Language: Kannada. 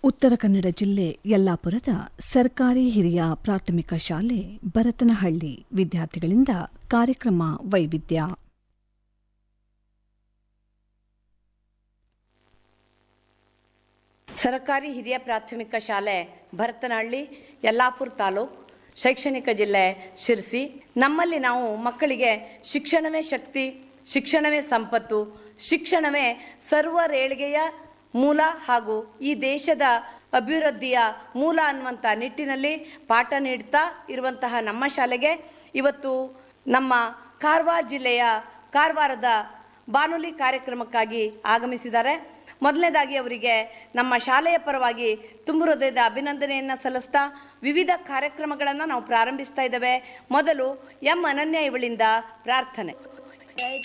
ಉತ್ತರ ಕನ್ನಡ ಜಿಲ್ಲೆ ಯಲ್ಲಾಪುರದ ಸರ್ಕಾರಿ ಹಿರಿಯ ಪ್ರಾಥಮಿಕ ಶಾಲೆ ಭರತನಹಳ್ಳಿ ವಿದ್ಯಾರ್ಥಿಗಳಿಂದ ಕಾರ್ಯಕ್ರಮ ವೈವಿಧ್ಯ ಸರಕಾರಿ ಹಿರಿಯ ಪ್ರಾಥಮಿಕ ಶಾಲೆ ಭರತನಹಳ್ಳಿ ಯಲ್ಲಾಪುರ ತಾಲೂಕು ಶೈಕ್ಷಣಿಕ ಜಿಲ್ಲೆ ಶಿರ್ಸಿ ನಮ್ಮಲ್ಲಿ ನಾವು ಮಕ್ಕಳಿಗೆ ಶಿಕ್ಷಣವೇ ಶಕ್ತಿ ಶಿಕ್ಷಣವೇ ಸಂಪತ್ತು ಶಿಕ್ಷಣವೇ ಸರ್ವರೇಳಿಗೆಯ ಮೂಲ ಹಾಗೂ ಈ ದೇಶದ ಅಭಿವೃದ್ಧಿಯ ಮೂಲ ಅನ್ನುವಂಥ ನಿಟ್ಟಿನಲ್ಲಿ ಪಾಠ ನೀಡ್ತಾ ಇರುವಂತಹ ನಮ್ಮ ಶಾಲೆಗೆ ಇವತ್ತು ನಮ್ಮ ಕಾರವಾರ ಜಿಲ್ಲೆಯ ಕಾರವಾರದ ಬಾನುಲಿ ಕಾರ್ಯಕ್ರಮಕ್ಕಾಗಿ ಆಗಮಿಸಿದ್ದಾರೆ ಮೊದಲನೇದಾಗಿ ಅವರಿಗೆ ನಮ್ಮ ಶಾಲೆಯ ಪರವಾಗಿ ತುಂಬು ಹೃದಯದ ಅಭಿನಂದನೆಯನ್ನು ಸಲ್ಲಿಸ್ತಾ ವಿವಿಧ ಕಾರ್ಯಕ್ರಮಗಳನ್ನು ನಾವು ಪ್ರಾರಂಭಿಸ್ತಾ ಇದ್ದೇವೆ ಮೊದಲು ಎಂ ಅನನ್ಯ ಇವಳಿಂದ ಪ್ರಾರ್ಥನೆ